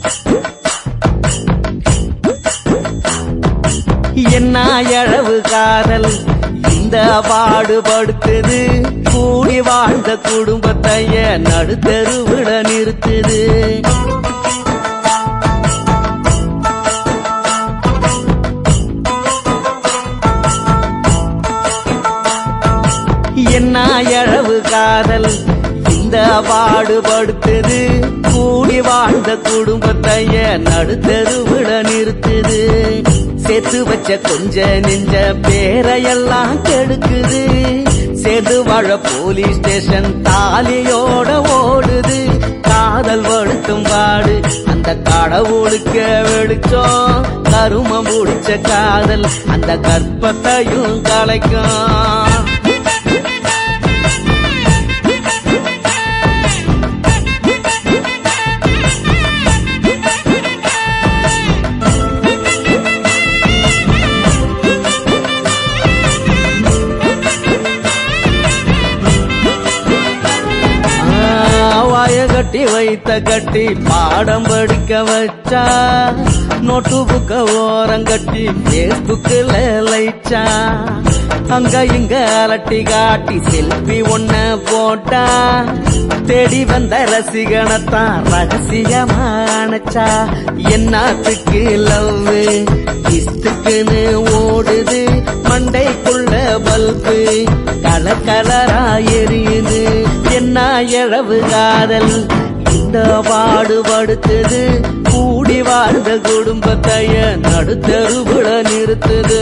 என்ன அழவு காதல் இந்த பாடுபடுத்துது கூடி வாழ்ந்த குடும்பத்தைய நடுத்தருவிட நிறுத்துது என்ன அழவு காதல் இந்த பாடுபடுத்துது கூடி வாழ்ந்த குடும்பத்தைய நடுத்தருவிட நிறுத்துது சேர்த்து வச்ச கொஞ்ச நெஞ்ச பேரையெல்லாம் கெடுக்குது சேர்ந்து வாழ போலீஸ் ஸ்டேஷன் தாலியோட ஓடுது காதல் வழுத்தும் பாடு அந்த கடவுளுக்கு வெடிச்சோம் கருமம் முடிச்ச காதல் அந்த கற்பத்தையும் கலைக்கும் வாய கட்டி வைத்த கட்டி பாடம் படிக்க வச்சா நோட்டு புக்க ஓரம் கட்டி பேஸ்புக்கில் லைச்சா அங்க இங்க அலட்டி காட்டி செல்ஃபி ஒன்ன போட்டா தேடி வந்த ரசிகனத்தான் ரகசியமா அணைச்சா என்னத்துக்கு லவ் இஸ்துக்குன்னு ஓடுது மண்டைக்குள்ள பல்பு கலர் கலரா எரியுது என்ன இழவு காதல் இந்த பாடுபடுத்துது கூடி வாழ்ந்த குடும்பத்தைய நடுத்தருவிட நிறுத்துது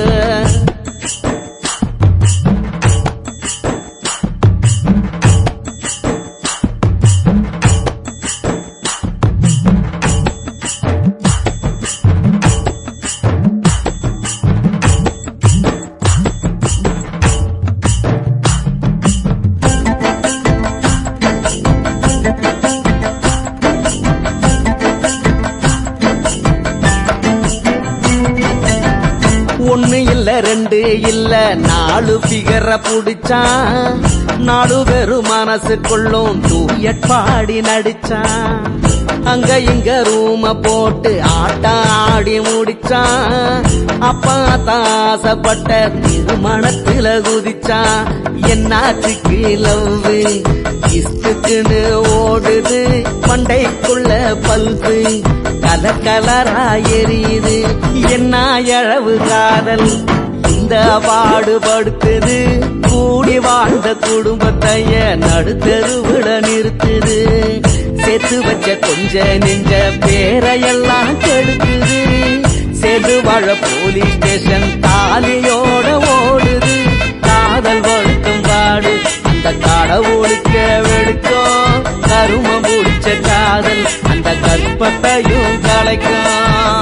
ஒண்ணு இல்ல ரெண்டு இல்ல நாலு பிகர புடிச்சான் நாலு பேரும் மனசுக்குள்ளும் தூயட் பாடி நடிச்சான் அங்க இங்க ரூம போட்டு ஆட்டம் ஆடி முடிச்சான் அப்பா தாசப்பட்ட திருமணத்துல குதிச்சான் என்னாச்சுக்கு லவ் இஸ்துக்குன்னு ஓடுது மண்டைக்குள்ள பல்பு கலர் கலரா எரியுது என்ன இழவு காதல் இந்த பாடுபடுத்துது கூடி வாழ்ந்த குடும்பத்தைய நடுத்தருவிட நிறுத்துது சேர்த்து வச்ச கொஞ்ச நெஞ்ச பேரையெல்லாம் கெடுக்குது சேர்ந்து வாழ போலீஸ் ஸ்டேஷன் தாலியோட ஓடுது காதல் வழுக்கும் பாடு அந்த கடவுளுக்கு வெடுக்கும் கருமம் முடிச்ச காதல் அந்த கற்பத்தையும் கலைக்கும்